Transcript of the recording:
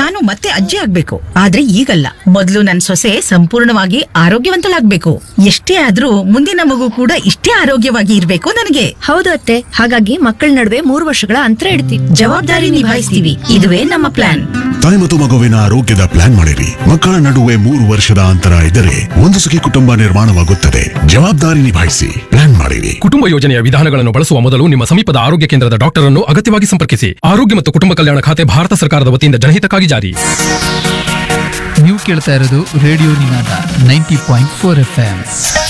ನಾನು ಮತ್ತೆ ಅಜ್ಜಿ ಆಗ್ಬೇಕು ಆದ್ರೆ ಈಗಲ್ಲ ಮೊದಲು ನನ್ ಸೊಸೆ ಸಂಪೂರ್ಣವಾಗಿ ಆರೋಗ್ಯವಂತಳಾಗ್ಬೇಕು ಎಷ್ಟೇ ಆದ್ರೂ ಮುಂದಿನ ಮಗು ಕೂಡ ಇಷ್ಟೇ ಆರೋಗ್ಯವಾಗಿ ಇರ್ಬೇಕು ನನಗೆ ಹೌದು ಅತ್ತೆ ಹಾಗಾಗಿ ಮಕ್ಕಳ ನಡುವೆ ಮೂರು ವರ್ಷಗಳ ಅಂತರ ಇಡ್ತೀವಿ ಜವಾಬ್ದಾರಿ ನಿಭಾಯಿಸ್ತೀವಿ ಇದುವೇ ನಮ್ಮ ಪ್ಲಾನ್ ತಾಯಿ ಮತ್ತು ಮಗುವಿನ ಆರೋಗ್ಯದ ಪ್ಲಾನ್ ಮಾಡಿರಿ ಮಕ್ಕಳ ನಡುವೆ ಮೂರು ವರ್ಷದ ಅಂತರ ಇದ್ದರೆ ಒಂದು ಸುಖಿ ಕುಟುಂಬ ನಿರ್ಮಾಣವಾಗುತ್ತದೆ ಜವಾಬ್ದಾರಿ ನಿಭಾಯಿಸಿ ಪ್ಲಾನ್ ಮಾಡಿರಿ ಕುಟುಂಬ ಯೋಜನೆಯ ವಿಧಾನಗಳನ್ನು ಬಳಸುವ ಮೊದಲು ನಿಮ್ಮ ಸಮೀಪದ ಆರೋಗ್ಯ ಕೇಂದ್ರದ ಡಾಕ್ಟರ್ ಅನ್ನು ಅಗತ್ಯವಾಗಿ ಸಂಪರ್ಕಿಸಿ ಆರೋಗ್ಯ ಮತ್ತು ಕುಟುಂಬ ಕಲ್ಯಾಣ ಖಾತೆ ಭಾರತ ಸರ್ಕಾರದ ವತಿಯಿಂದ ಜನಹಿತಕ್ಕಾಗಿ ಜಾರಿ ನೀವು ಕೇಳ್ತಾ ಇರೋದು radio Ninaada ninety point four F M